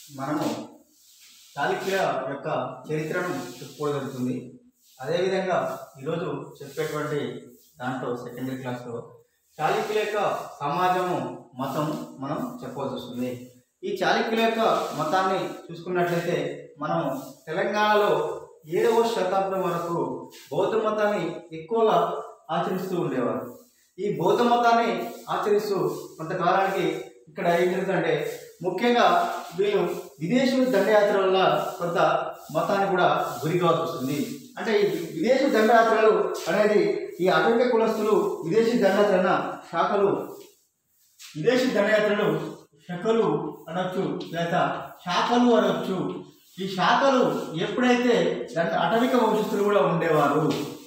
మనము చాళుక్యుల యొక్క చరిత్రను చెప్పుకోవడం జరుగుతుంది అదేవిధంగా ఈరోజు చెప్పేటువంటి దాంట్లో సెకండరీ క్లాస్లో చాళుక్యుల యొక్క సమాజము మతం మనం చెప్పవలసి వస్తుంది ఈ చాళుక్యుల యొక్క మతాన్ని చూసుకున్నట్లయితే మనం తెలంగాణలో ఏడవ శతాబ్దం వరకు బౌద్ధ మతాన్ని ఎక్కువగా ఆచరిస్తూ ఉండేవారు ఈ బౌద్ధ మతాన్ని ఆచరిస్తూ కొంతకాలానికి ఇక్కడ ఏం జరుగుతుందంటే ముఖ్యంగా వీళ్ళు విదేశీ దండయాత్ర వల్ల కొంత మతాన్ని కూడా గురి కావాల్సి వస్తుంది అంటే ఈ విదేశీ దండయాత్రలు అనేది ఈ అటవిక కులస్తులు విదేశీ దండయాత్ర శాఖలు విదేశీ దండయాత్రలు శాఖలు అనొచ్చు లేదా శాఖలు అనొచ్చు ఈ శాఖలు ఎప్పుడైతే దండ అటవిక వంశస్థులు కూడా ఉండేవారు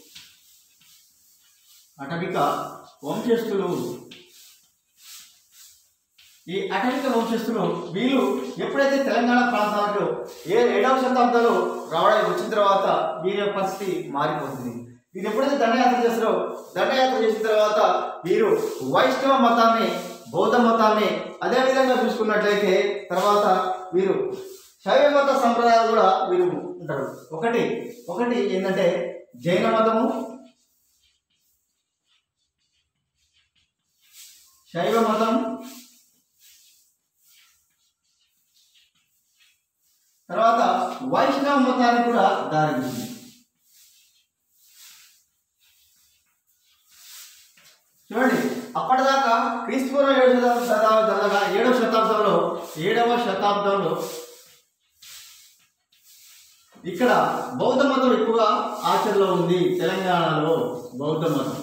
అటవిక వంశస్థులు ఈ అటవిక వంశస్థులు వీళ్ళు ఎప్పుడైతే తెలంగాణ ప్రాంతాలకు ఏ ఏడవ శతాబ్దంలో రావడానికి వచ్చిన తర్వాత వీరి యొక్క పరిస్థితి మారిపోతుంది వీరు ఎప్పుడైతే దండయాత్ర చేస్తారో దండయాత్ర చేసిన తర్వాత వీరు వైష్ణవ మతాన్ని బౌద్ధ మతాన్ని అదేవిధంగా చూసుకున్నట్లయితే తర్వాత వీరు శైవ మత సంప్రదాయాలు కూడా వీరు ఉంటారు ఒకటి ఒకటి ఏంటంటే జైన మతము శైవ మతం తర్వాత వైష్ణవ మతానికి కూడా దారితీసింది చూడండి అప్పటిదాకా క్రీస్తుపూర్వం ఏడు శతాబ్దం జరగగా ఏడవ శతాబ్దంలో ఏడవ శతాబ్దంలో ఇక్కడ బౌద్ధ మతం ఎక్కువగా ఆచరణలో ఉంది తెలంగాణలో బౌద్ధ మతం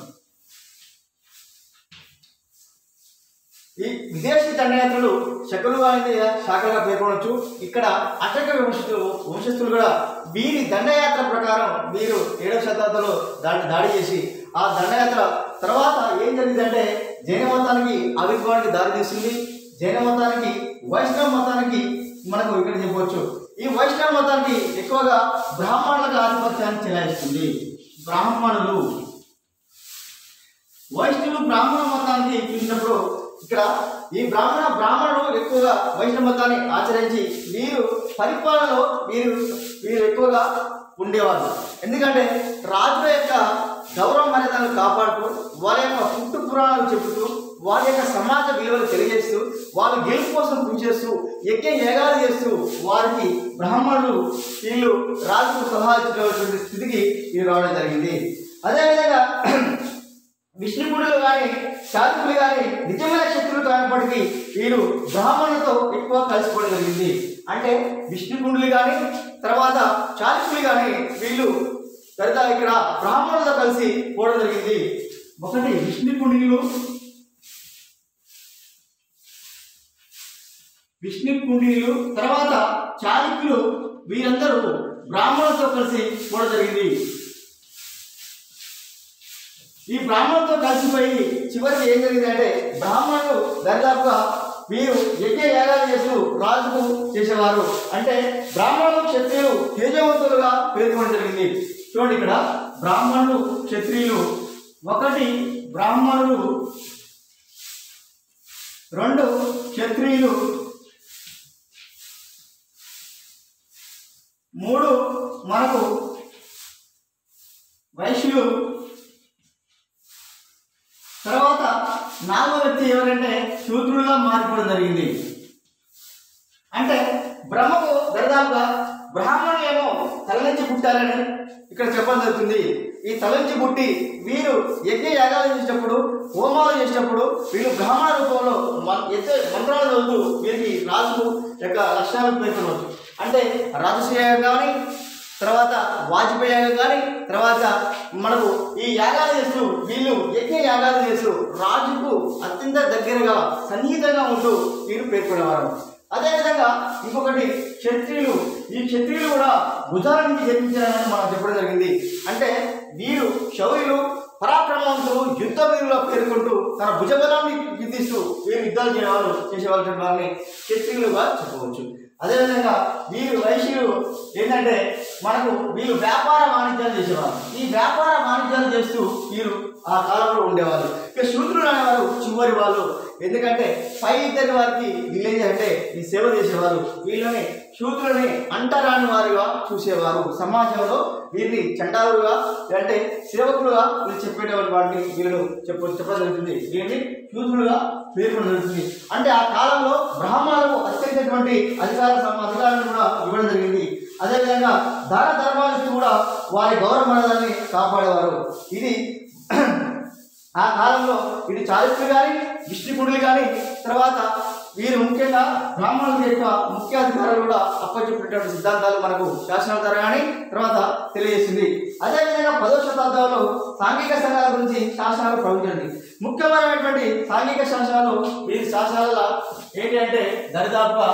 ఈ విదేశీ దండయాత్రలు శకులు అనేది శాఖలుగా పేర్కొనవచ్చు ఇక్కడ అటక వంశస్థులు వంశస్థులు కూడా వీరి దండయాత్ర ప్రకారం వీరు ఏడవ శతాబ్దంలో దాడి దాడి చేసి ఆ దండయాత్ర తర్వాత ఏం జరిగిందంటే జైన మతానికి ఆవిర్భావానికి దారితీస్తుంది జైన మతానికి వైష్ణవ మతానికి మనకు ఇక్కడ చెప్పవచ్చు ఈ వైష్ణవ మతానికి ఎక్కువగా బ్రాహ్మణులకు ఆధిపత్యాన్ని చెలాయిస్తుంది బ్రాహ్మణులు వైష్ణవులు బ్రాహ్మణ మతానికి చూసినప్పుడు ఇక్కడ ఈ బ్రాహ్మణ బ్రాహ్మణులు ఎక్కువగా వైష్ణవ మతాన్ని ఆచరించి వీరు పరిపాలనలో వీరు వీరు ఎక్కువగా ఉండేవారు ఎందుకంటే రాజుల యొక్క గౌరవ మర్యాదలను కాపాడుతూ వాళ్ళ యొక్క పుట్టు పురాణాలు చెబుతూ వాళ్ళ యొక్క సమాజ విలువలు తెలియజేస్తూ వాళ్ళ గెలుపు కోసం కృషి చేస్తూ యజ్ఞ యాగాలు చేస్తూ వారికి బ్రాహ్మణులు వీళ్ళు రాజుకు సలహా ఇచ్చినటువంటి స్థితికి వీరు రావడం జరిగింది అదేవిధంగా విష్ణుగుడులు కానీ శాతకులు కానీ నిజమైన శక్తులు కానప్పటికీ వీరు బ్రాహ్మణులతో ఎక్కువ కలిసిపోవడం జరిగింది అంటే విష్ణుగుండులు కానీ తర్వాత చాలకులు కానీ వీళ్ళు తర్వాత ఇక్కడ బ్రాహ్మణులతో కలిసి పోవడం జరిగింది ఒకటి విష్ణుకుండిలు విష్ణుకుండిలు తర్వాత చాళుక్యులు వీరందరూ బ్రాహ్మణులతో కలిసి పోవడం జరిగింది ఈ బ్రాహ్మణులతో కలిసిపోయి చివరికి ఏం జరిగిందంటే బ్రాహ్మణులు దరిదాపుగా వీరు యజ్ఞ యాగాలు చేస్తూ రాజుకు చేసేవారు అంటే బ్రాహ్మణులు క్షత్రియులు తేజవంతులుగా పేర్కొనడం జరిగింది చూడండి ఇక్కడ బ్రాహ్మణులు క్షత్రియులు ఒకటి బ్రాహ్మణులు రెండు క్షత్రియులు మూడు మనకు వైశ్యులు తర్వాత నాలుగో వ్యక్తి ఎవరంటే శూద్రుడుగా మారిపోవడం జరిగింది అంటే బ్రహ్మకు దరిదాపుగా బ్రాహ్మణులు ఏమో తలనుంచి పుట్టారని ఇక్కడ చెప్పడం జరుగుతుంది ఈ తలంచి పుట్టి వీరు యజ్ఞ యాగాలు చేసేటప్పుడు హోమాలు చేసేటప్పుడు వీళ్ళు బ్రాహ్మణ రూపంలో మం- ఎత్తే మంత్రాలు చదువుతూ వీరికి రాజు యొక్క లక్షణాలు పేర్కొనవచ్చు అంటే రాజసూయ కానీ తర్వాత వాజ్పేయి యాగం కానీ తర్వాత మనకు ఈ యాగాలు చేస్తూ వీళ్ళు యజ్ఞ యాగాలు చేస్తూ రాజుకు అత్యంత దగ్గరగా సన్నిహితంగా ఉంటూ వీరు పేర్కొనేవారు అదేవిధంగా ఇంకొకటి క్షత్రియులు ఈ క్షత్రియులు కూడా భుజాల నుంచి జన్మించారని మనం చెప్పడం జరిగింది అంటే వీరు శౌర్యులు పరాక్రమవంతులు యుద్ధ వీరులా పేర్కొంటూ తన భుజబలాన్ని విధిస్తూ వీరు యుద్ధాలు చేయవారు చేసేవాళ్ళ వారిని క్షత్రియులుగా చెప్పవచ్చు అదేవిధంగా వీరు వైశ్యులు ఏంటంటే మనకు వీరు వ్యాపార వాణిజ్యాలు చేసేవారు ఈ వ్యాపార వాణిజ్యాలు చేస్తూ వీరు ఆ కాలంలో ఉండేవాళ్ళు ఇక శూద్రులు అనేవారు చివరి వాళ్ళు ఎందుకంటే పై ఇద్దరి వారికి వీళ్ళేంటి అంటే ఈ సేవ చేసేవారు వీళ్ళని శూద్రులని అంటరాని వారిగా చూసేవారు సమాజంలో వీరిని చండాలుగా అంటే సేవకులుగా వీళ్ళు చెప్పేటువంటి వాటిని వీళ్ళను చెప్ప చెప్పడం జరుగుతుంది వీరిని శూద్రులుగా పేర్కొనడం జరుగుతుంది అంటే ఆ కాలంలో బ్రాహ్మణులకు అత్యంతటువంటి అధికార సమ- అధికారాన్ని కూడా ఇవ్వడం జరిగింది అదేవిధంగా దాన ధర్మాలకి కూడా వారి గౌరవ మర్యాదల్ని కాపాడేవారు ఇది ఆ కాలంలో ఇది చాళుక్యులు కానీ విష్ణుకుడులు కానీ తర్వాత వీరు ముఖ్యంగా బ్రాహ్మణుల యొక్క ముఖ్య అధికారులు కూడా అప్పచెప్పినటువంటి సిద్ధాంతాలు మనకు శాసనాల ద్వారా కానీ తర్వాత తెలియజేసింది అదేవిధంగా పదో శతాబ్దంలో సాంఘిక సంఘాల గురించి శాసనాలు ప్రవహించండి ముఖ్యమైనటువంటి సాంఘిక శాసనాలు ఈ శాసనాల ఏంటి అంటే దరిదాపుగా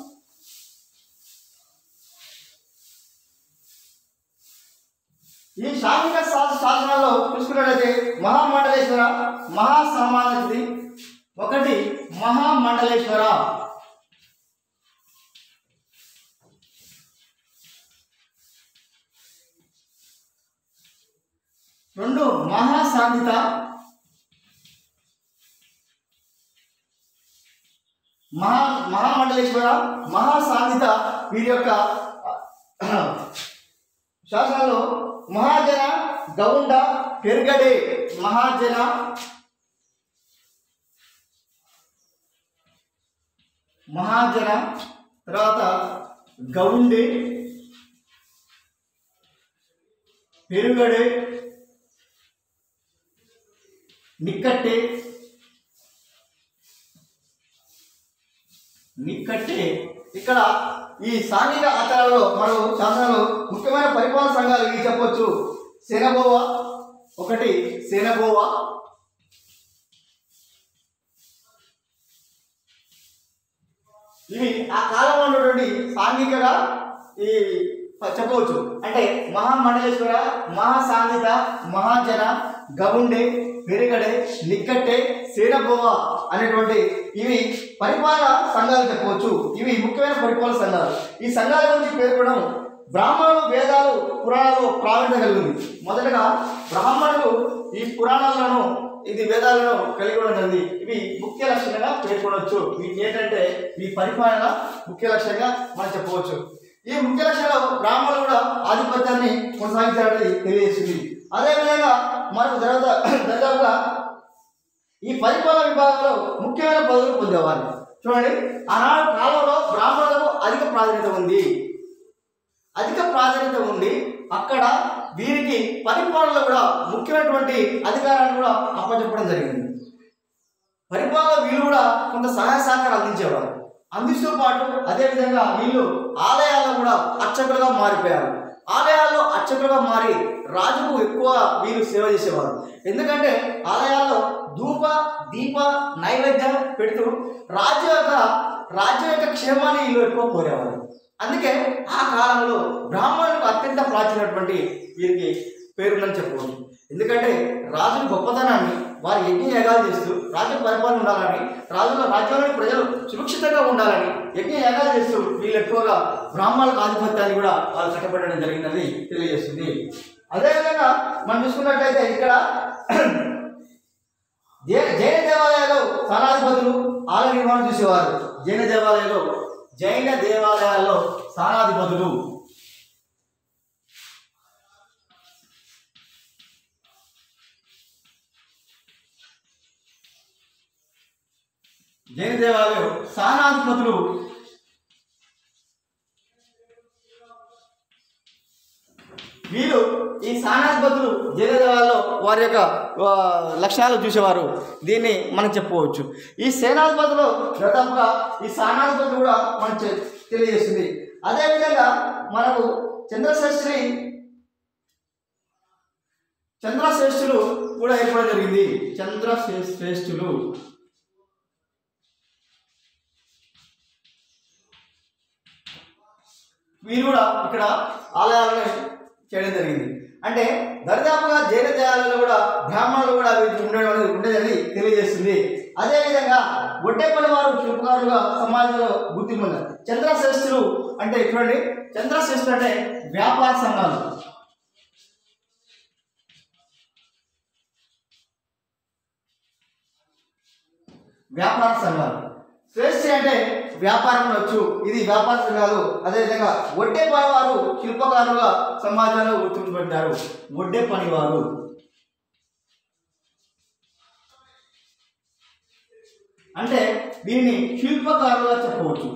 ఈ సాంఘిక శా- శాసనాల్లో చూసుకున్నట్లయితే మహామండలేశ్వర మహాసమానది ఒకటి మహామండలేశ్వర రెండు మహాసాంధిత మహా మహామండలేశ్వర మహాసాంధిత వీరి యొక్క శాసనాల్లో మహాజన గౌండ పెరుగడే మహాజన మహాజన తర్వాత గౌండే పెరుగడే నిక్కట్టే నిక్కట్టే ఇక్కడ ఈ సాంఘిక ఆచారాల్లో మనం శాసనాలు ముఖ్యమైన పరిపాలన సంఘాలు ఇవి చెప్పొచ్చు సెనగోవా ఒకటి సెనగోవా ఇవి ఆ కాలంలో ఉన్నటువంటి సాంఘికగా ఈ చెప్పవచ్చు అంటే మహామండలేశ్వర మహాసాంఘిక మహాజన గవుండే పెరుగడే నిక్కట్టే సేనగోవ అనేటువంటి ఇవి పరిపాలన సంఘాలు చెప్పవచ్చు ఇవి ముఖ్యమైన పరిపాలన సంఘాలు ఈ సంఘాల గురించి పేర్కొనడం బ్రాహ్మణులు వేదాలు పురాణాలు ప్రావీణ్యత కలిగింది మొదటగా బ్రాహ్మణులు ఈ పురాణాలను ఇది వేదాలను కలిగి ఉండడం జరిగింది ఇవి ముఖ్య లక్ష్యంగా పేర్కొనవచ్చు వీటి ఏంటంటే ఈ పరిపాలన ముఖ్య లక్ష్యంగా మనం చెప్పవచ్చు ఈ ముఖ్య లక్ష్యంలో బ్రాహ్మణులు కూడా ఆధిపత్యాన్ని కొనసాగించాలని తెలియజేసింది అదేవిధంగా మనకు తర్వాత దాదాపుగా ఈ పరిపాలన విభాగంలో ముఖ్యమైన పదవులు పొందేవారు చూడండి ఆనాడు కాలంలో బ్రాహ్మణులకు అధిక ప్రాధాన్యత ఉంది అధిక ప్రాధాన్యత ఉంది అక్కడ వీరికి పరిపాలనలో కూడా ముఖ్యమైనటువంటి అధికారాన్ని కూడా అప్పచెప్పడం జరిగింది పరిపాలన వీళ్ళు కూడా కొంత సహాయ సహకారం అందించేవారు అందిస్తూ పాటు అదేవిధంగా వీళ్ళు ఆలయాల్లో కూడా అర్చకులుగా మారిపోయారు ఆలయాల్లో అర్చకులుగా మారి రాజుకు ఎక్కువ వీరు సేవ చేసేవారు ఎందుకంటే ఆలయాల్లో ధూప దీప నైవేద్యం పెడుతూ రాజు యొక్క రాజ్యం యొక్క క్షేమాన్ని వీళ్ళు ఎక్కువ కోరేవారు అందుకే ఆ కాలంలో బ్రాహ్మణులకు అత్యంత ప్రాచీనటువంటి వీరికి పేరుందని చెప్పవచ్చు ఎందుకంటే రాజుల గొప్పతనాన్ని వారు యజ్ఞ యాగాలు చేస్తూ రాజ్య పరిపాలన ఉండాలని రాజుల రాజ్యంలోని ప్రజలు సురక్షితంగా ఉండాలని యజ్ఞ యాగాలు చేస్తూ వీళ్ళు ఎక్కువగా బ్రాహ్మణులకు ఆధిపత్యాన్ని కూడా వాళ్ళు కట్టబడడం జరిగిందని తెలియజేస్తుంది అదేవిధంగా మనం చూసుకున్నట్లయితే ఇక్కడ జైన జైన దేవాలయాల్లో స్థానాధిపతులు ఆలయ నిర్మాణం చూసేవారు జైన దేవాలయాల్లో జైన దేవాలయాల్లో స్థానాధిపతులు జైన దేవాలయం స్థానాధిపతులు వీరు ఈ స్థానాధిపతులు జైన దేవాలయంలో వారి యొక్క ఆ, లక్షణాలు చూసేవారు దీన్ని మనం చెప్పుకోవచ్చు ఈ సేనాధిపతులు దాదాపుగా ఈ స్థానాధిపతులు కూడా మనం చె- తెలియజేస్తుంది అదేవిధంగా మనకు చంద్రశ్రేష్ఠి చంద్రశ్రేష్ఠులు కూడా ఏర్పడడం జరిగింది చంద్రశ్రేష్ఠులు వీరు కూడా ఇక్కడ ఆలయాలను చేయడం జరిగింది అంటే దరిదాపుగా జైన దేవాలయంలో కూడా బ్రాహ్మణులు కూడా వీరికి ఉండడం అనేది ఉండేదని తెలియజేస్తుంది అదేవిధంగా ఒడ్డేపల్లి వారు శిల్పకారులుగా సమాజంలో గుర్తింపు పొందారు చంద్రశ్రేష్ఠులు అంటే చూడండి చంద్రశ్రేష్ఠులు అంటే వ్యాపార సంఘాలు వ్యాపార సంఘాలు శ్రేష్ఠి అంటే వ్యాపారం వచ్చు ఇది వ్యాపార సంఘాలు అదేవిధంగా వడ్డే పనివారు శిల్పకారులుగా సమాజంలో గుర్తింపబడ్డారు వడ్డే పనివారు అంటే దీన్ని శిల్పకారులుగా చెప్పవచ్చు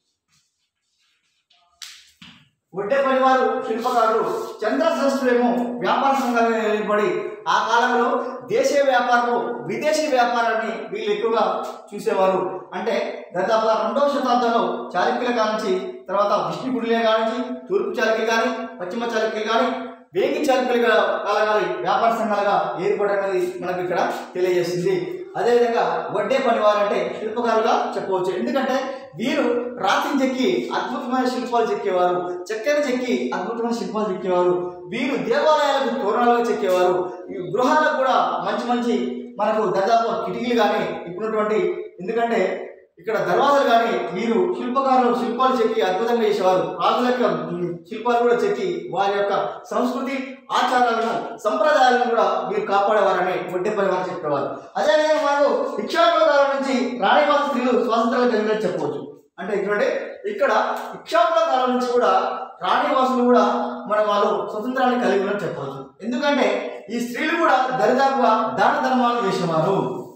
వడ్డే పనివారు శిల్పకారులు చంద్ర సంస్థలేమో వ్యాపార సంఘాలు ఏర్పడి ఆ కాలంలో దేశీయ వ్యాపారము విదేశీ వ్యాపారాన్ని వీళ్ళు ఎక్కువగా చూసేవారు అంటే దాదాపుగా రెండవ శతాబ్దంలో చాళుక్యుల కానించి తర్వాత విష్ణుగుడిలే కానించి తూర్పు చాళుక్యులు కానీ పశ్చిమ చాళుక్యులు కానీ వేగి చాళుక్యులుగా కాలగాలి వ్యాపార సంఘాలుగా ఏర్పడనేది మనకు ఇక్కడ తెలియజేసింది అదేవిధంగా వడ్డే పనివారు అంటే శిల్పకారులుగా చెప్పవచ్చు ఎందుకంటే వీరు రాతిని చెక్కి అద్భుతమైన శిల్పాలు చెక్కేవారు చక్కెర చెక్కి అద్భుతమైన శిల్పాలు చెక్కేవారు వీరు దేవాలయాలకు తోరణాలుగా చెక్కేవారు ఈ గృహాలకు కూడా మంచి మంచి మనకు దాదాపు కిటికీలు కానీ ఇప్పుడున్నటువంటి ఎందుకంటే ఇక్కడ దర్వాజాలు కానీ వీరు శిల్పకారులు శిల్పాలు చెక్కి అద్భుతంగా చేసేవారు రాజుల యొక్క ఉమ్, శిల్పాలు కూడా చెక్కి వారి యొక్క సంస్కృతి ఆచారాలను సంప్రదాయాలను కూడా వీరు కాపాడేవారని వడ్డే పరివారం చెప్పేవారు అదేవిధంగా మనకు ఇక్షాకుల కాలం నుంచి రాణివాస స్త్రీలు స్వాతంత్రాలు కలిగినట్టు చెప్పవచ్చు అంటే ఇక్కడ ఇక్కడ ఇక్షాకుల కాలం నుంచి కూడా రాణివాసులు కూడా మన వాళ్ళు స్వతంత్రాన్ని కలిగి ఉన్నట్టు చెప్పవచ్చు ఎందుకంటే ఈ స్త్రీలు కూడా దరిదాపుగా దాన ధర్మాలు చేసేవారు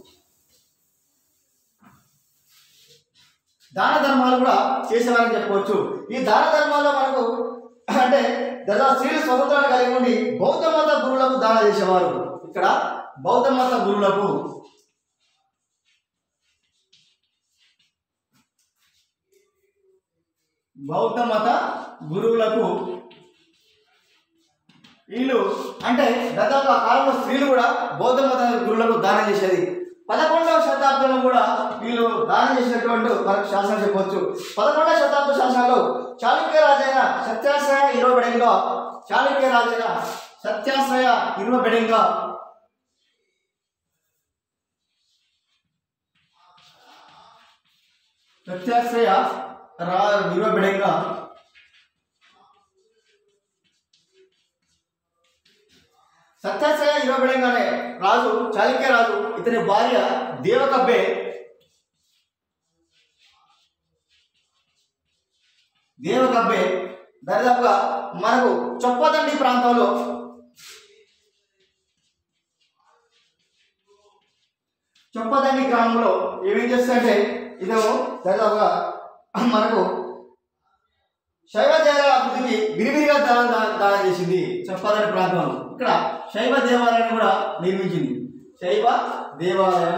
దాన ధర్మాలు కూడా చేసేవారని చెప్పవచ్చు ఈ దాన ధర్మాల్లో మనకు అంటే దాదాపు స్త్రీలు స్వతంత్రాన్ని కలిగి ఉండి బౌద్ధ మత గురువులకు దాన చేసేవారు ఇక్కడ బౌద్ధ మత గురువులకు బౌద్ధ మత గురువులకు వీళ్ళు అంటే దాదాపు ఆ కాలంలో స్త్రీలు కూడా బౌద్ధ మత గురువులకు దానం చేసేది పదకొండవ శతాబ్దంలో కూడా వీళ్ళు దానం చేసినటువంటి మనకు శాసనం చెప్పవచ్చు పదకొండవ శతాబ్ద శాసనాలు చాళుక్య రాజైన సత్యాశ్రయ ఇరవై బెడంగా చాళుక్య రాజైన సత్యాశ్రయ ఇరవై బెడంగా సత్యాశ్రయ రా ఇరవై బెడంగా సత్యాశ్రయ ఇవ్వబడంగానే రాజు చాళుక్య రాజు ఇతని భార్య దేవకబ్బే దేవకబ్బే దరిదాపుగా మనకు చొప్పదండి ప్రాంతంలో చొప్పదండి గ్రామంలో ఏమేం చేస్తుందంటే ఇదేమో దాదాపుగా మనకు శైవ దేవాలయ అభివృద్ధికి విరివిరిగా దానం దా- దానం చేసింది చొప్పదండి ప్రాంతంలో ఇక్కడ శైవ దేవాలయాన్ని కూడా నిర్మించింది శైవ దేవాలయం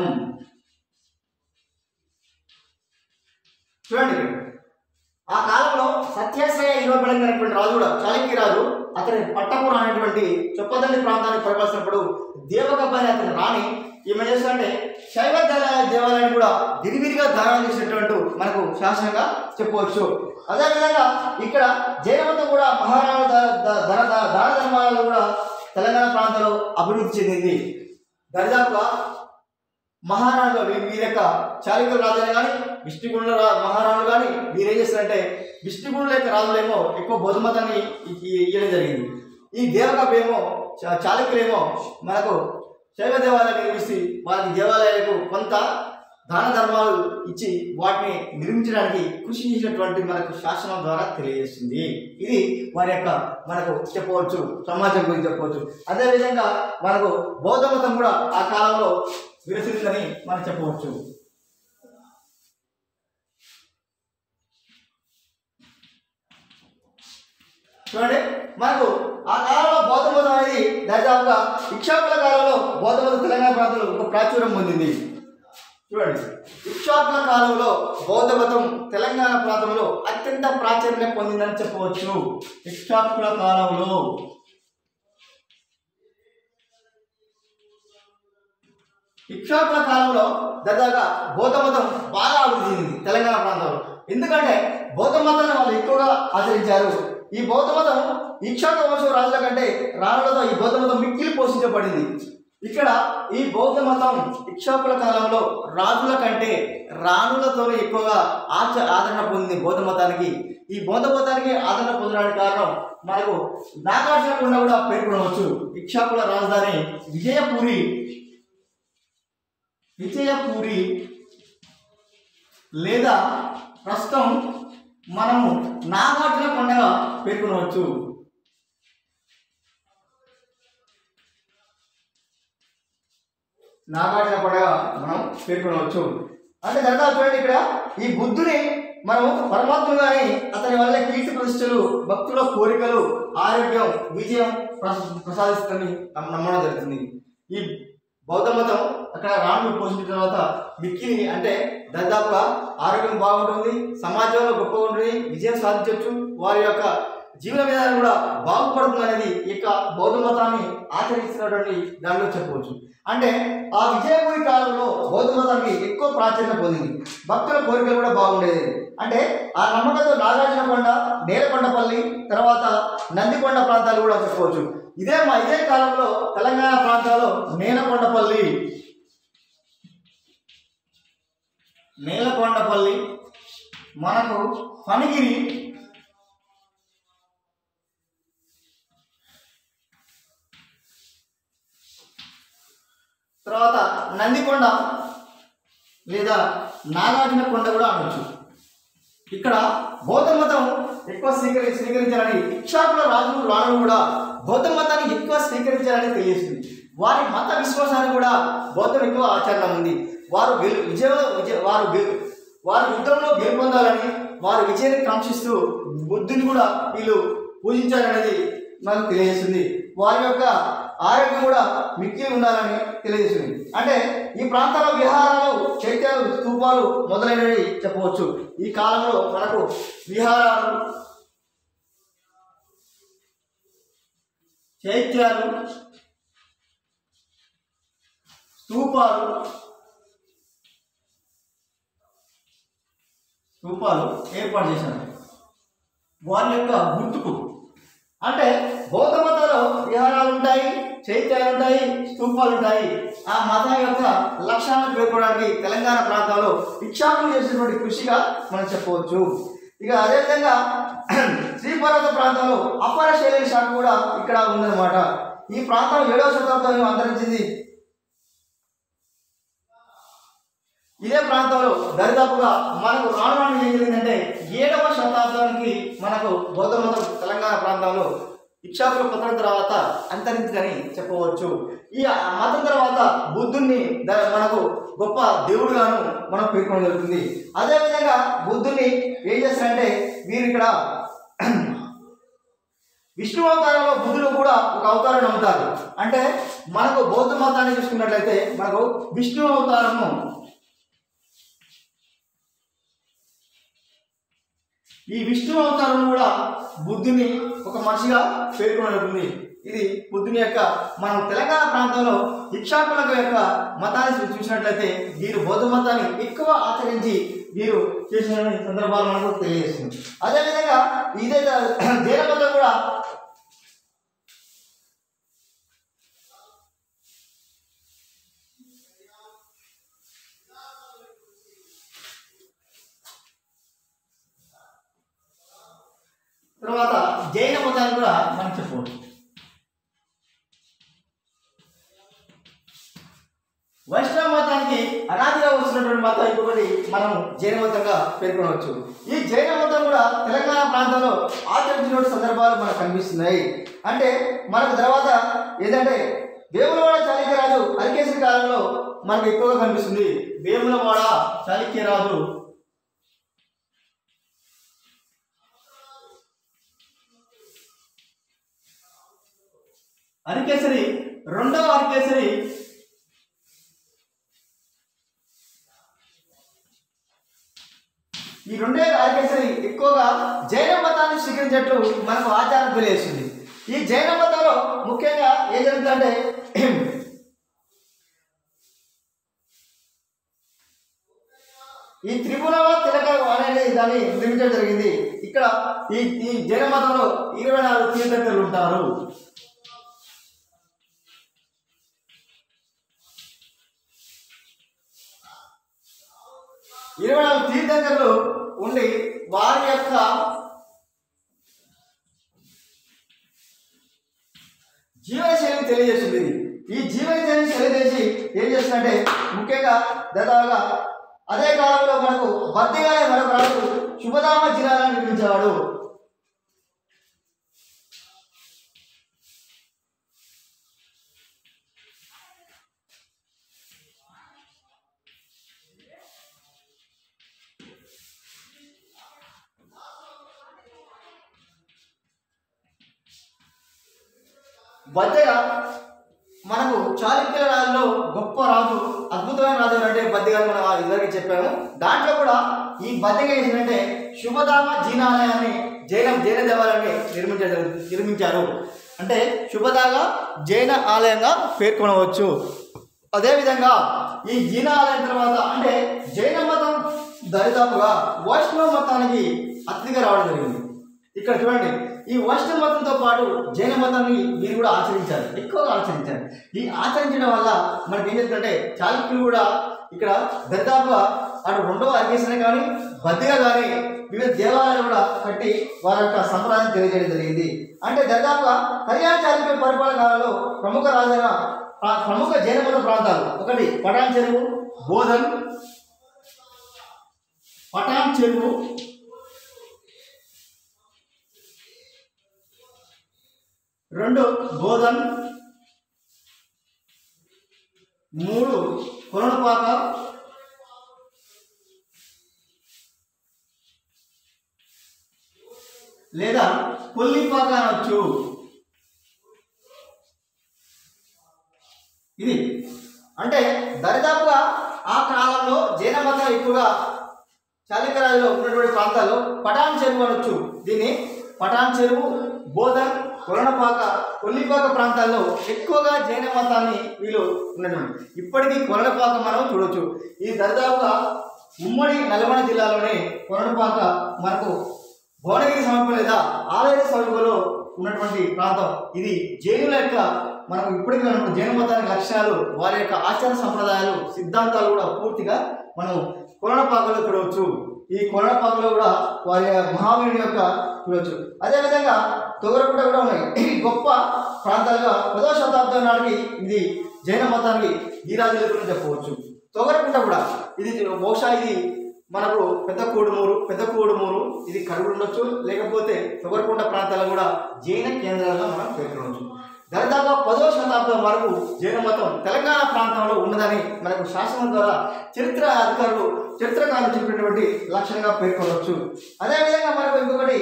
చూడండి ఇక్కడ. ఆ కాలంలో సత్యాశ్రయ ఇవ్వబడినటువంటి రాజు కూడా చాళుక్య రాజు అతని పట్టపురం అనేటువంటి చొప్పదండి ప్రాంతాన్ని పరిపాలిస్తున్నప్పుడు దేవకబ్బ అనే అతని రాణి ఈమె చేస్తుంటే శైవ దేవాలయ దేవాలయాన్ని కూడా విరివిరిగా దానం చేసినటువంటి మనకు శాసనంగా చెప్పవచ్చు అదేవిధంగా ఇక్కడ జైనమతం కూడా మహారాణ ద- ద- ధన ద- దాన ధర్మాలలో కూడా తెలంగాణ ప్రాంతంలో అభివృద్ధి చెందింది దరిదాపుగా మహారాణులు వీ- వీరి యొక్క చాళుక్యుల రాజులు కానీ విష్ణుగుండ్ల రా- మహారాణులు కానీ వీరు ఏం చేస్తారంటే విష్ణుగుండ్ల యొక్క రాజులేమో ఎక్కువ బౌద్ధ మతాన్ని ఇ- ఇ- ఇవ్వడం జరిగింది ఈ దేవకపేమో చా- చాళుక్యులేమో మనకు శైవ దేవాలయాలు నిర్మిస్తే వారి దేవాలయాలకు కొంత దాన ధర్మాలు ఇచ్చి వాటిని నిర్మించడానికి కృషి చేసినటువంటి మనకు శాసనం ద్వారా తెలియజేస్తుంది ఇది వారి యొక్క మనకు చెప్పవచ్చు సమాజం గురించి చెప్పవచ్చు అదేవిధంగా మనకు బౌద్ధ మతం కూడా ఆ కాలంలో విరసిందని మనం చెప్పవచ్చు చూడండి మనకు ఆ కాలంలో బౌద్ధ మతం అనేది దాదాపుగా ఇక్షాకుల కాలంలో బౌద్ధ మతం తెలంగాణ ప్రాంతంలో ఒక ప్రాచుర్యం పొందింది చూడండి ఇక్షాకుల కాలంలో బౌద్ధ మతం తెలంగాణ ప్రాంతంలో అత్యంత ప్రాచుర్యం పొందిందని చెప్పవచ్చు ఇక్షాకుల కాలంలో ఇక్షాకుల కాలంలో దాదాగా బౌద్ధ మతం బాగా అభివృద్ధి చెందింది తెలంగాణ ప్రాంతంలో ఎందుకంటే బౌద్ధ మతాన్ని వాళ్ళు ఎక్కువగా ఆచరించారు ఈ బౌద్ధ మతం ఇక్షాక వంశం రాజుల కంటే రాణులతో ఈ బౌద్ధ మతం మిక్కిలి పోషించబడింది ఇక్కడ ఈ బౌద్ధ మతం ఇక్షాకుల కాలంలో రాజుల కంటే రాణులతో ఎక్కువగా ఆచ ఆదరణ పొందింది బౌద్ధ మతానికి ఈ బౌద్ధ మతానికి ఆదరణ పొందడానికి కారణం మనకు నాగార్జునకొండ కూడా పేర్కొనవచ్చు ఇక్షాకుల రాజధాని విజయపూరి విజయపూరి లేదా ప్రస్తుతం మనము నాగార్జున కొండగా పేర్కొనవచ్చు నాగార్జున కొండగా మనం పేర్కొనవచ్చు అంటే దర్గా చూడండి ఇక్కడ ఈ బుద్ధుని మనం పరమాత్మగానే అతని వల్ల కీర్తి ప్రతిష్టలు భక్తుల కోరికలు ఆరోగ్యం విజయం ప్రస- ప్రసాదిస్తుందని నమ్మ- నమ్మడం జరుగుతుంది ఈ బౌద్ధ మతం అక్కడ రాముడు పోషించిన తర్వాత మిక్కిని అంటే దాదాపుగా ఆరోగ్యం బాగుంటుంది సమాజంలో గొప్పగా ఉంటుంది విజయం సాధించవచ్చు వారి యొక్క జీవన విధానం కూడా బాగుపడుతుంది అనేది ఈ యొక్క బౌద్ధ మతాన్ని ఆచరిస్తున్నటువంటి దానిలో చెప్పవచ్చు అంటే ఆ విజయపురి కాలంలో బౌద్ధ మతానికి ఎక్కువ ప్రాచుర్యం పొందింది భక్తుల కోరికలు కూడా బాగుండేది అంటే ఆ నమ్మకంతో నాగార్జున కొండ నేలకొండపల్లి తర్వాత నందికొండ ప్రాంతాలు కూడా చెప్పవచ్చు ఇదే మా ఇదే కాలంలో తెలంగాణ ప్రాంతాల్లో నేలకొండపల్లి నేలకొండపల్లి మనకు ఫణిగిరి తర్వాత నందికొండ లేదా నాగార్జున కొండ కూడా అనొచ్చు ఇక్కడ బౌద్ధ మతం ఎక్కువ స్వీకరి స్వీకరించాలని ఇక్షాకుల రాజులు రాణులు కూడా బౌద్ధ మతాన్ని ఎక్కువ స్వీకరించాలని తెలియజేస్తుంది వారి మత విశ్వాసాన్ని కూడా బౌద్ధం ఎక్కువ ఆచరణ ఉంది వారు గెలు విజయంలో విజయ వారు గెలు వారు యుద్ధంలో గెలుపొందాలని వారి విజయాన్ని కాంక్షిస్తూ బుద్ధుని కూడా వీళ్ళు పూజించాలనేది మనకు తెలియజేస్తుంది వారి యొక్క ఆరోగ్యం కూడా మిక్కి ఉండాలని తెలియజేస్తుంది అంటే ఈ ప్రాంతాల విహారాలు చైత్యాలు స్తూపాలు మొదలైనవి చెప్పవచ్చు ఈ కాలంలో మనకు విహారాలు చైత్యాలు స్తూపాలు స్తూపాలు ఏర్పాటు చేశారు వారి యొక్క గుర్తుకు అంటే బౌద్ధ మతంలో విహారాలు ఉంటాయి చైత్యాలు ఉంటాయి స్తూపాలు ఉంటాయి ఆ మతం యొక్క లక్ష్యాలను పేర్కొనడానికి తెలంగాణ ప్రాంతాల్లో ఇక్షాకులు చేసినటువంటి కృషిగా మనం చెప్పవచ్చు ఇక అదేవిధంగా శ్రీపర్వత ప్రాంతంలో అపర శైలి శాఖ కూడా ఇక్కడ ఉందన్నమాట ఈ ప్రాంతం ఏడవ శతాబ్దంలో అంతరించింది ఇదే ప్రాంతంలో దరిదాపుగా మనకు రాను రాను ఏం జరిగిందంటే ఏడవ శతాబ్దానికి మనకు బౌద్ధ మతం తెలంగాణ ప్రాంతంలో ఇక్షాకుల పతనం తర్వాత అంతరించిందని చెప్పవచ్చు ఈ మతం తర్వాత బుద్ధుణ్ణి ద- మనకు గొప్ప దేవుడుగాను మనం పేర్కొనడం జరుగుతుంది అదేవిధంగా బుద్ధుణ్ణి ఏం చేస్తారంటే వీరు ఇక్కడ విష్ణు అవతారంలో బుద్ధుడు కూడా ఒక అవతారం నమ్ముతారు అంటే మనకు బౌద్ధ మతాన్ని చూసుకున్నట్లయితే మనకు విష్ణు అవతారము ఈ విష్ణు అవతారం కూడా బుద్ధుని ఒక మనిషిగా పేర్కొనబడింది ఇది బుద్ధుని యొక్క మనం తెలంగాణ ప్రాంతంలో ఇక్షాకుల యొక్క మతాన్ని చూసినట్లయితే వీరు బౌద్ధ మతాన్ని ఎక్కువ ఆచరించి వీరు చేసిన సందర్భాలు మనకు తెలియజేస్తుంది అదేవిధంగా ఇదే జైన మతం కూడా తర్వాత జైన మతాన్ని కూడా మనం చెప్పవచ్చు వైష్ణవ మతానికి అనాదిగా వస్తున్నటువంటి మతం ఇంకొకటి మనం జైన మతంగా పేర్కొనవచ్చు ఈ జైన మతం కూడా తెలంగాణ ప్రాంతంలో ఆచరించినటువంటి సందర్భాలు మనకు కనిపిస్తున్నాయి అంటే మనకు తర్వాత ఏంటంటే వేములవాడ చాళుక్యరాజు అరికేశ్వరి కాలంలో మనకు ఎక్కువగా కనిపిస్తుంది వేములవాడ చాళుక్యరాజు అరికేసరి రెండవ అరికేసరి ఈ రెండే అరికేసరి ఎక్కువగా జైన మతాన్ని స్వీకరించినట్లు మనకు ఆచారం తెలియజేస్తుంది ఈ జైన మతంలో ముఖ్యంగా ఏం జరుగుతుందంటే ఈ త్రిపురవ తిలక అనేది దాన్ని నిర్మించడం జరిగింది ఇక్కడ ఈ ఈ జైన మతంలో ఇరవై నాలుగు తీర్థంకరులు ఉంటారు ఇరవై నాలుగు తీర్థంకరులు ఉండి వారి యొక్క జీవనశైలిని తెలియజేస్తుంది ఇది ఈ జీవనశైలిని తెలియజేసి ఏం చేస్తుందంటే ముఖ్యంగా దాదాపుగా అదే కాలంలో మనకు బద్దిగా అనే మరొక రాజు శుభధామ జిల్లాలను నిర్మించేవాడు బద్దెగా మనకు చాళుక్యుల రాజులో గొప్ప రాజు అద్భుతమైన రాజు అంటే బద్దెగా మనం ఇద్దరికి చెప్పాము దాంట్లో కూడా ఈ బద్దెగా ఏంటంటే శుభధామ జీనాలయాన్ని జైన జైన దేవాలయాన్ని నిర్మించారు నిర్మించారు అంటే శుభదాగా జైన ఆలయంగా పేర్కొనవచ్చు అదేవిధంగా ఈ జీన ఆలయం తర్వాత అంటే జైన మతం దరిదాపుగా వైష్ణవ మతానికి అతిథిగా రావడం జరిగింది ఇక్కడ చూడండి ఈ వైష్ణవ మతంతో పాటు జైన మతాన్ని వీరు కూడా ఆచరించారు ఎక్కువగా ఆచరించారు ఈ ఆచరించడం వల్ల మనకి ఏం జరుగుతుందంటే చాళుక్యులు కూడా ఇక్కడ దరిదాపుగా అటు రెండవ అర్గేసనే కానీ బద్దిగా కానీ వివిధ దేవాలయాలు కూడా కట్టి వారి యొక్క సంప్రదాయం తెలియజేయడం జరిగింది అంటే దాదాపుగా కళ్యాణ చాళుక్య పరిపాలన కాలంలో ప్రముఖ రాజైన ప్ర- ప్రముఖ జైన మత ప్రాంతాలు ఒకటి పటాన్ చెరువు బోధన్ పటాన్ చెరువు రెండు బోధన్ మూడు కొరణపాక లేదా కొల్లిపాక అనొచ్చు ఇది అంటే దరిదాపుగా ఆ కాలంలో జైన మతం ఎక్కువగా చాళుక్యరాజులో ఉన్నటువంటి ప్రాంతాల్లో పటాన్ చెరువు అనొచ్చు దీన్ని పటాన్ చెరువు బోధన్ కొరణపాక కొల్లిపాక ప్రాంతాల్లో ఎక్కువగా జైన మతాన్ని వీళ్ళు ఉన్నటువంటి ఇప్పటికీ కొరణపాక మనం చూడొచ్చు ఇది దరిదాపుగా ఉమ్మడి నల్గొండ జిల్లాలోనే కొరణపాక మనకు భువనగిరి సమీపం లేదా ఆలయ సమీపంలో ఉన్నటువంటి ప్రాంతం ఇది జైనుల యొక్క మనకు ఇప్పటికీ ఉన్నటువంటి జైన మతానికి లక్షణాలు వారి యొక్క ఆచార సంప్రదాయాలు సిద్ధాంతాలు కూడా పూర్తిగా మనం కొరణపాకలో చూడవచ్చు ఈ కొరణపాకలో కూడా వారి మహావీరుని యొక్క చూడవచ్చు అదేవిధంగా తొగరపుట కూడా ఉన్నాయి ఇవి గొప్ప ప్రాంతాలుగా పదవ శతాబ్దం నాటికి ఇది జైన మతానికి ఈ రాజుల గురించి చెప్పవచ్చు తొగరపుట కూడా ఇది బహుశా ఇది మనకు పెద్ద కోడుమూరు పెద్ద కోడుమూరు ఇది కరువు ఉండొచ్చు లేకపోతే తొగరకుంట ప్రాంతాలు కూడా జైన కేంద్రాలుగా మనం పేర్కొనవచ్చు దరిదాపు పదో శతాబ్దం వరకు జైన మతం తెలంగాణ ప్రాంతంలో ఉన్నదని మనకు శాసనం ద్వారా చరిత్ర అధికారులు చరిత్రకారులు చెప్పినటువంటి లక్షణంగా పేర్కొనవచ్చు అదేవిధంగా మనకు ఇంకొకటి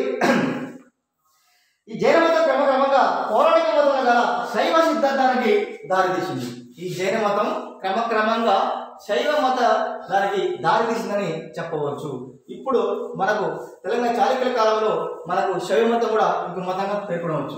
ఈ జైన మతం క్రమక్రమంగా పౌరాణిక మతం గల శైవ సిద్ధాంతానికి దారితీసింది ఈ జైన మతం క్రమక్రమంగా శైవ మత దానికి దారితీసిందని చెప్పవచ్చు ఇప్పుడు మనకు తెలంగాణ చాళుక్యుల కాలంలో మనకు శైవ మతం కూడా ఇంకొక మతంగా పేర్కొనవచ్చు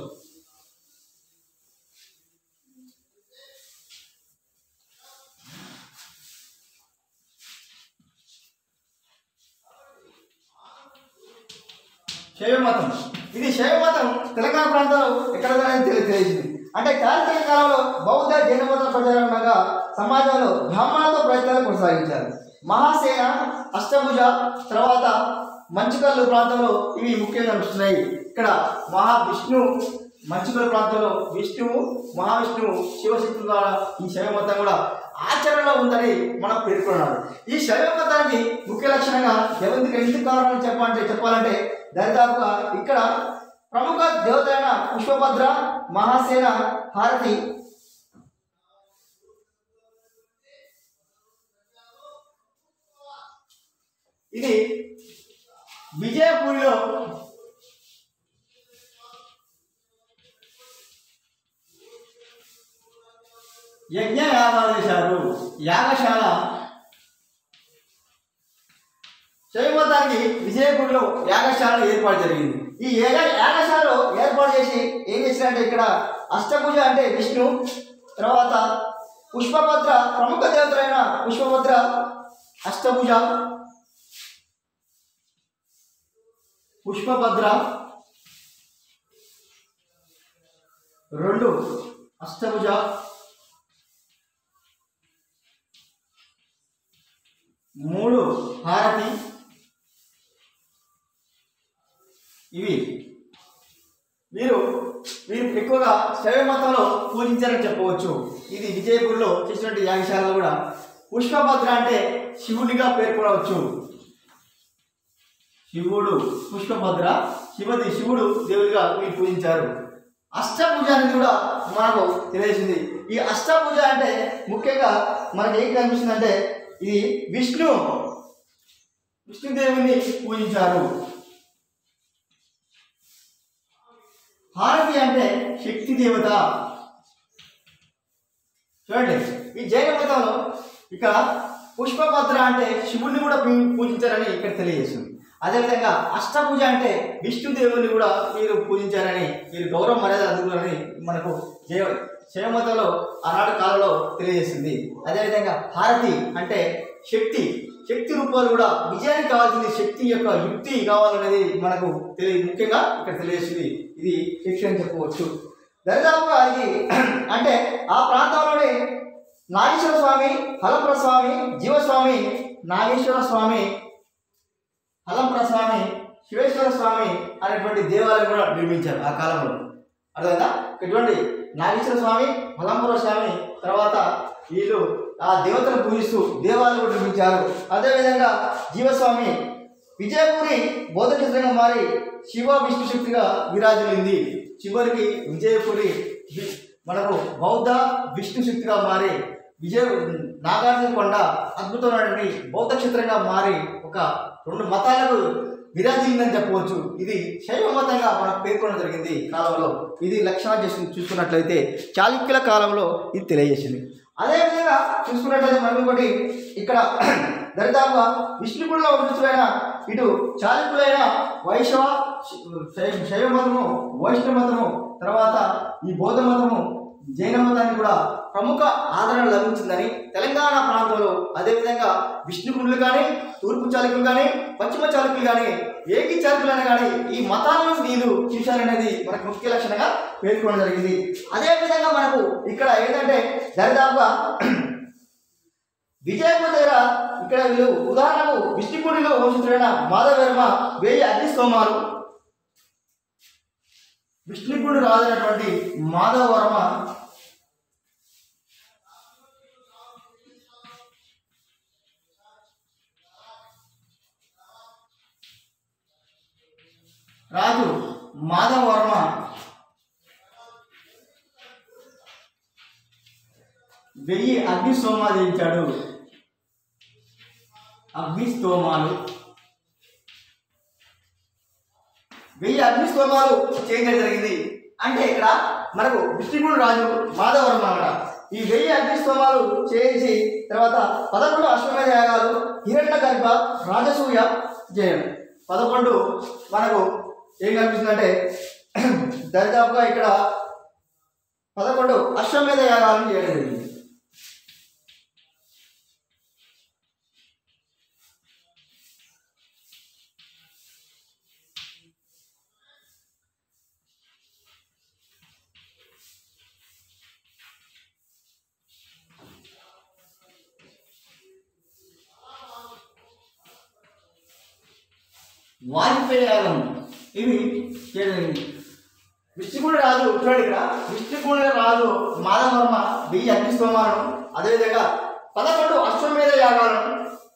శైవ మతం ఇది శైవ మతం తెలంగాణ ప్రాంతంలో ఎక్కడ ఉందనేది తెలి తెలిసింది అంటే చారిత్రక కాలంలో బౌద్ధ జైన మత ప్రచారంగా సమాజంలో బ్రాహ్మణులతో ప్రయత్నాలు కొనసాగించారు మహాసేన అష్టభుజ తర్వాత మంచుకల్లు ప్రాంతంలో ఇవి ముఖ్యంగా నడుస్తున్నాయి ఇక్కడ మహావిష్ణు మంచుకల్లు ప్రాంతంలో విష్ణువు మహావిష్ణువు శివశక్తుల ద్వారా ఈ శైవ మతం కూడా ఆచరణలో ఉందని మనం పేర్కొన్నారు ఈ శైవ మతానికి ముఖ్య లక్షణంగా ఎవరికి ఎందుకు కావాలని చెప్పాలంటే చెప్పాలంటే దాదాపుగా ఇక్కడ ప్రముఖ దేవతలైన పుష్పభద్ర మహాసేన హారతి ఇది విజయపూరిలో యజ్ఞ యాగాలు చేశారు యాగశాల శైవమతానికి విజయపూర్లో యాగశాల ఏర్పాటు జరిగింది ఈ యాగ యాగశాలలో ఏర్పాటు చేసి ఏం చేసినట్టే ఇక్కడ అష్టభుజ అంటే విష్ణు తర్వాత పుష్పభద్ర ప్రముఖ దేవతలైన పుష్పభద్ర అష్టభుజ పుష్పభద్ర రెండు అష్టభుజ మూడు హారతి ఇవి వీరు వీరు ఎక్కువగా శైవ మతంలో పూజించారని చెప్పవచ్చు ఇది విజయపూర్లో చేసినటువంటి యాగశాలలో కూడా పుష్పభద్ర అంటే శివునిగా పేర్కొనవచ్చు శివుడు పుష్పభద్ర శివది శివుడు దేవుడిగా వీళ్ళు పూజించారు అష్టభుజ అనేది కూడా మనకు తెలియజేసింది ఈ అష్టభుజ అంటే ముఖ్యంగా మనకి ఏం కనిపిస్తుంది అంటే ఇది విష్ణు విష్ణుదేవుని పూజించారు హారతి అంటే శక్తి దేవత చూడండి ఈ జైన మతంలో ఇక్కడ పుష్పభద్ర అంటే శివుణ్ణి కూడా పూ- పూజించారని ఇక్కడ తెలియజేస్తుంది అదేవిధంగా అష్టభుజ అంటే విష్ణుదేవుని కూడా వీరు పూజించారని వీరు గౌరవ మర్యాద అందుకున్నారని మనకు జయ శైవ మతంలో ఆనాటి కాలంలో తెలియజేస్తుంది అదేవిధంగా హారతి అంటే శక్తి శక్తి రూపాలు కూడా విజయానికి కావాల్సింది శక్తి యొక్క యుక్తి కావాలనేది మనకు తెలియ ముఖ్యంగా ఇక్కడ తెలియజేస్తుంది ఇది శక్తి అని చెప్పవచ్చు దరిదాపుగా ఇది అంటే ఆ ప్రాంతంలోనే నాగేశ్వర స్వామి హలంప్ర స్వామి జీవస్వామి నాగేశ్వర స్వామి హలంప్ర స్వామి శివేశ్వర స్వామి అనేటువంటి దేవాలయం కూడా నిర్మించారు ఆ కాలంలో అర్థమైందా ఇటువంటి నాగేశ్వర స్వామి హలంపుర స్వామి తర్వాత వీళ్ళు ఆ దేవతను పూజిస్తూ దేవాలయం కూడా నిర్మించారు అదేవిధంగా జీవస్వామి విజయపురి బోధక్షేత్రంగా మారి శివ విష్ణు శక్తిగా విరాజిల్లింది చివరికి విజయపురి వి- మనకు బౌద్ధ విష్ణు శక్తిగా మారి విజయ నాగార్జున కొండ అద్భుతమైనటువంటి బౌద్ధ క్షేత్రంగా మారి ఒక రెండు మతాలకు విరాజిల్లిందని చెప్పవచ్చు ఇది శైవ మతంగా మనకు పేర్కొనడం జరిగింది ఈ కాలంలో ఇది లక్షణాలు చేసి చూసుకున్నట్లయితే చాళుక్యుల కాలంలో ఇది తెలియజేసింది అదేవిధంగా చూసుకున్నట్లయితే మనం ఇంకోటి ఇక్కడ దరిదాపుగా విష్ణుకుడిలో ఉన్నతులైన ఇటు చాళుక్యులైన వైశవ శై- శైవ మతము వైష్ణవ మతము తర్వాత ఈ బౌద్ధ మతము జైన మతానికి కూడా ప్రముఖ ఆదరణ లభించిందని తెలంగాణ ప్రాంతంలో అదేవిధంగా విష్ణుకుండులు కానీ తూర్పు చాళుక్యులు కానీ పశ్చిమ చాళుక్యులు కానీ ఏకి చాళుక్యులైనా కానీ ఈ మతాలను వీళ్ళు చూశారనేది మనకు ముఖ్య లక్షణంగా పేర్కొనడం జరిగింది అదేవిధంగా మనకు ఇక్కడ ఏంటంటే దరిదాపుగా విజయపూర్ దగ్గర ఇక్కడ వీళ్ళు ఉదాహరణకు విష్ణుపూడిలో వంశితుడైన మాధవర్మ వెయ్యి అగ్నిస్తోమాలు విష్ణుపూడి రాజైనటువంటి మాధవవర్మ రాజు మాధవవర్మ వెయ్యి అగ్నిస్తోమాలు చేయించాడు అగ్నిస్తోమాలు వెయ్యి అగ్నిస్తోమాలు చేయడం జరిగింది అంటే ఇక్కడ మనకు విష్ణుగుడు రాజు మాధవరం అన్నమాట ఈ వెయ్యి అగ్నిస్తోమాలు చేయించి తర్వాత పదకొండు అశ్వమేధ యాగాలు హిరణ్య గర్భ రాజసూయ జయం పదకొండు మనకు ఏం కనిపిస్తుందంటే దరిదాపుగా ఇక్కడ పదకొండు అశ్వమేధ యాగాలను చేయడం జరిగింది వాజ్పేయి యాగం ఇవి చేయడం జరిగింది విష్ణుకుడి రాజు చూడండి ఇక్కడ విష్ణుకుడి రాజు మాధవర్మ వెయ్యి అగ్నిస్తోమాలను అదేవిధంగా పదకొండు అశ్వమేధ యాగాలను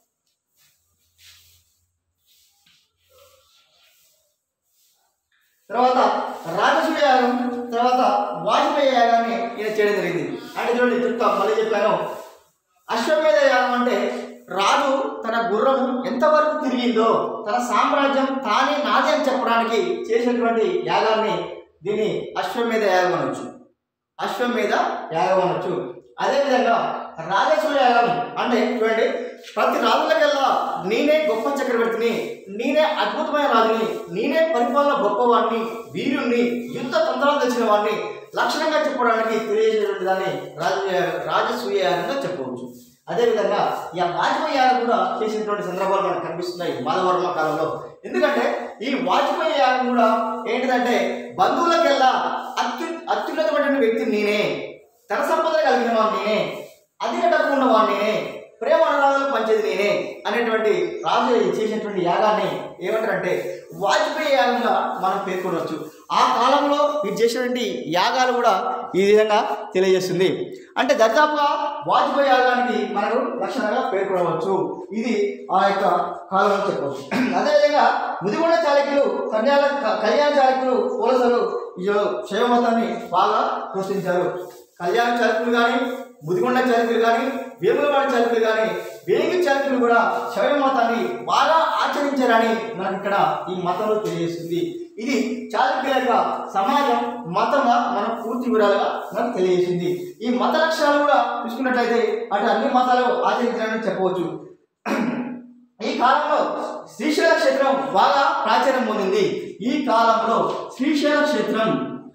తర్వాత రాజసూయ యాగం తర్వాత వాజ్పేయి యాగాన్ని ఈయన చేయడం జరిగింది అంటే చూడండి చెప్తా మళ్ళీ చెప్పాను అశ్వమేధ యాగం అంటే రాజు తన గుర్రం ఎంతవరకు తిరిగిందో తన సామ్రాజ్యం తానే నాది అని చెప్పడానికి చేసినటువంటి యాగాన్ని దీన్ని అశ్వమేధ యాగం అనొచ్చు అశ్వమేధ యాగం అనొచ్చు అదేవిధంగా రాజసూయ యాగం అంటే చూడండి ప్రతి రాజులకల్లా నేనే గొప్ప చక్రవర్తిని నేనే అద్భుతమైన రాజుని నేనే పరిపాలన గొప్పవాడిని వీరుణ్ణి యుద్ధ తంత్రాలు తెచ్చిన వాడిని లక్షణంగా చెప్పడానికి తెలియజేసేటువంటి దాన్ని రాజ రాజసూయ యాగంగా చెప్పవచ్చు అదేవిధంగా ఈ వాజ్పేయి యాగం కూడా చేసినటువంటి సందర్భాలు మనకు కనిపిస్తున్నాయి మాధవర్మ కాలంలో ఎందుకంటే ఈ వాజ్పేయి యాగం కూడా ఏంటిదంటే బంధువులకెల్లా అత్యు అత్యున్నతమైన వ్యక్తి నేనే ధన సంపద కలిగిన వాడు నేనే అధిక డబ్బు ఉన్నవాడు నేనే ప్రేమ అనురాగాలు పంచేది నేనే అనేటువంటి రాజు చేసినటువంటి యాగాన్ని ఏమంటారంటే వాజ్పేయి యాగంగా మనం పేర్కొనవచ్చు ఆ కాలంలో వీరు చేసినటువంటి యాగాలు కూడా ఈ విధంగా తెలియజేస్తుంది అంటే దర్దాపుగా వాజ్పేయి ఆలయానికి మనకు లక్షణంగా పేర్కొనవచ్చు ఇది ఆ యొక్క కాలంలో చెప్పవచ్చు అదేవిధంగా ముదిగొండ చాళుక్యులు కన్యాల కళ్యాణ చాళుక్యులు పోలసలు ఈ శైవ మతాన్ని బాగా ప్రోత్సహించారు కళ్యాణ చాళుక్యులు కానీ ముదిగొండ చాళుక్యులు కానీ వేములవాడ చాళుక్యులు కానీ వేగి చాళుక్యులు కూడా శైవ మతాన్ని బాగా ఆచరించారని మనకి ఇక్కడ ఈ మతంలో తెలియజేస్తుంది ఇది చాళుక్యుల యొక్క సమాజం మతంగా మనకు పూర్తి వివరాలుగా మనకు తెలియజేసింది ఈ మత లక్షణాలు కూడా చూసుకున్నట్లయితే అటు అన్ని మతాలు ఆచరించారని చెప్పవచ్చు ఈ కాలంలో శ్రీశైల క్షేత్రం బాగా ప్రాచుర్యం పొందింది ఈ కాలంలో శ్రీశైల క్షేత్రం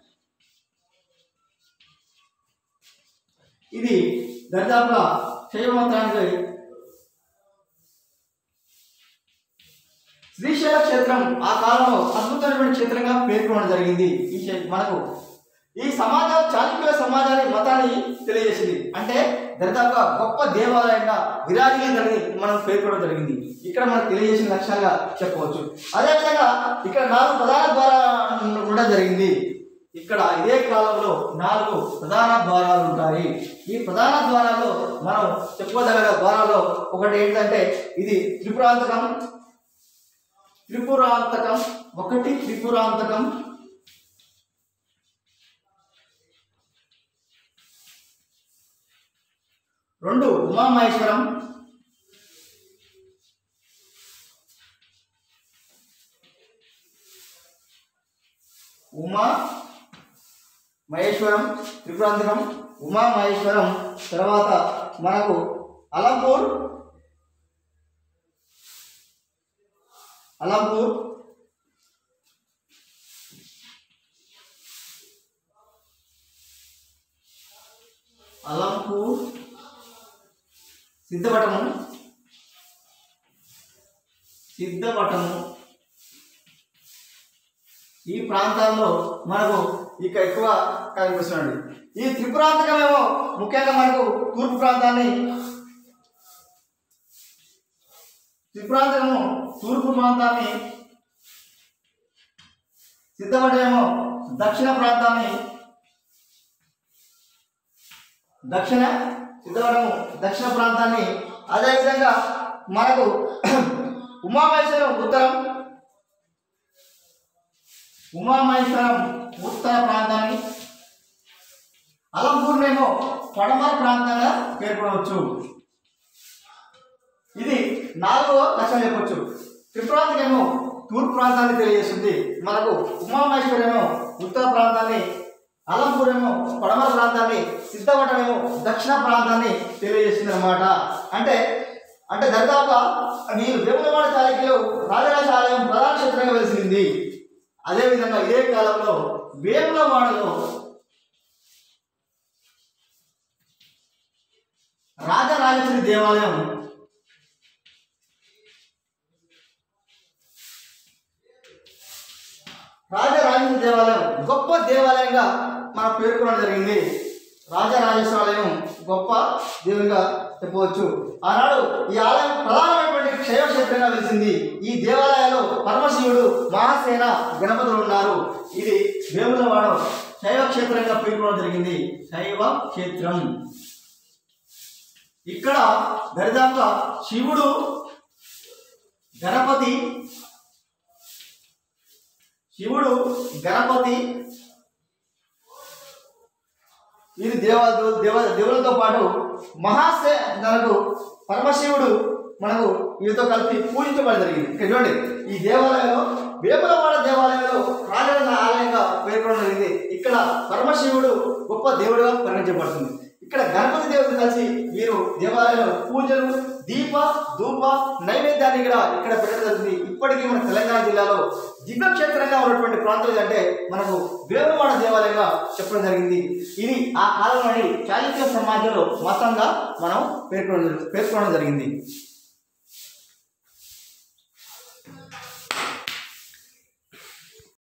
ఇది దర్దాపుగా శైవ మతానికి శ్రీశైల క్షేత్రం ఆ కాలంలో అద్భుతమైనటువంటి క్షేత్రంగా పేర్కొనడం జరిగింది ఈ క్షే- మనకు ఈ సమాజం చాళుక్యుల సమాజాన్ని మతాన్ని తెలియజేసింది అంటే దరిదాపుగా గొప్ప దేవాలయంగా విరాజిల్లిందని మనం పేర్కొనడం జరిగింది ఇక్కడ మనకు తెలియజేసిన లక్ష్యాలుగా చెప్పవచ్చు అదేవిధంగా ఇక్కడ నాలుగు ప్రధాన ద్వారాలు ఉండడం జరిగింది ఇక్కడ ఇదే కాలంలో నాలుగు ప్రధాన ద్వారాలు ఉంటాయి ఈ ప్రధాన ద్వారాల్లో మనం చెప్పుకోదగిన ద్వారాల్లో ఒకటి ఏంటంటే ఇది త్రిపురాంతకం త్రిపురాంతకం ఒకటి త్రిపురాంతకం రెండు ఉమామహేశ్వరం ఉమా మహేశ్వరం త్రిపురాంతకం ఉమా మహేశ్వరం తర్వాత మనకు అలంపూర్ అలంపూర్ అలంపూర్ సిద్ధపటము సిద్ధపటము ఈ ప్రాంతాల్లో మనకు ఇక ఎక్కువ కనిపిస్తున్నాడు ఈ త్రిపురాంతకమేమో ముఖ్యంగా మనకు తూర్పు ప్రాంతాన్ని త్రిపురాంతకము తూర్పు ప్రాంతాన్ని సిద్ధపటమేమో దక్షిణ ప్రాంతాన్ని దక్షిణ సిద్ధవటము దక్షిణ ప్రాంతాన్ని అదేవిధంగా మనకు ఉమామహేశ్వరం ఉత్తరం ఉమామహేశ్వరం ఉత్తర ప్రాంతాన్ని అలంపూర్నేమో పడమర ప్రాంతంగా పేర్కొనవచ్చు ఇది నాలుగో లక్షణం చెప్పొచ్చు త్రిపురాంతకేమో తూర్పు ప్రాంతాన్ని తెలియజేస్తుంది మనకు ఉమామహేశ్వరేమో ఉత్తర ప్రాంతాన్ని అలంపూరేమో పడమర ప్రాంతాన్ని సిద్ధవటమేమో దక్షిణ ప్రాంతాన్ని తెలియజేస్తుంది అనమాట అంటే అంటే దరిదాపుగా మీరు వేములవాడ చాళుక్యులు రాజరాజ ఆలయం ప్రధాన క్షేత్రంగా వెలిసింది అదేవిధంగా ఇదే కాలంలో వేములవాడలో రాజరాజేశ్వరి దేవాలయం రాజరాజేశ్వరి దేవాలయం గొప్ప దేవాలయంగా మనం పేర్కొనడం జరిగింది రాజరాజేశ్వరాలయం గొప్ప దేవునిగా చెప్పవచ్చు ఆనాడు ఈ ఆలయం ప్రధానమైనటువంటి క్షయ క్షేత్రంగా వెలిసింది ఈ దేవాలయంలో పరమశివుడు మహాసేన గణపతులు ఉన్నారు ఇది వేములవాడ శైవ క్షేత్రంగా పేర్కొనడం జరిగింది శైవ క్షేత్రం ఇక్కడ దరిదాపుగా శివుడు గణపతి శివుడు గణపతి వీరి దేవ దేవ దేవులతో పాటు మహాశే మనకు పరమశివుడు మనకు వీరితో కలిపి పూజించబడి జరిగింది ఇక్కడ చూడండి ఈ దేవాలయంలో వేములవాడ దేవాలయంలో రాజన్న ఆలయంగా పేర్కొనడం జరిగింది ఇక్కడ పరమశివుడు గొప్ప దేవుడుగా పరిగణించబడుతుంది ఇక్కడ గణపతి దేవుడు కలిసి వీరు దేవాలయంలో పూజలు దీప ధూప నైవేద్యాన్ని కూడా ఇక్కడ పెట్టడం జరుగుతుంది ఇప్పటికీ మన తెలంగాణ జిల్లాలో దివ్యక్షేత్రంగా ఉన్నటువంటి ప్రాంతం ఏంటంటే మనకు వేములవాడ దేవాలయంగా చెప్పడం జరిగింది ఇది ఆ కాలంలోని చాళుక్య సమాజంలో మతంగా మనం పేర్కొనడం పేర్కొనడం జరిగింది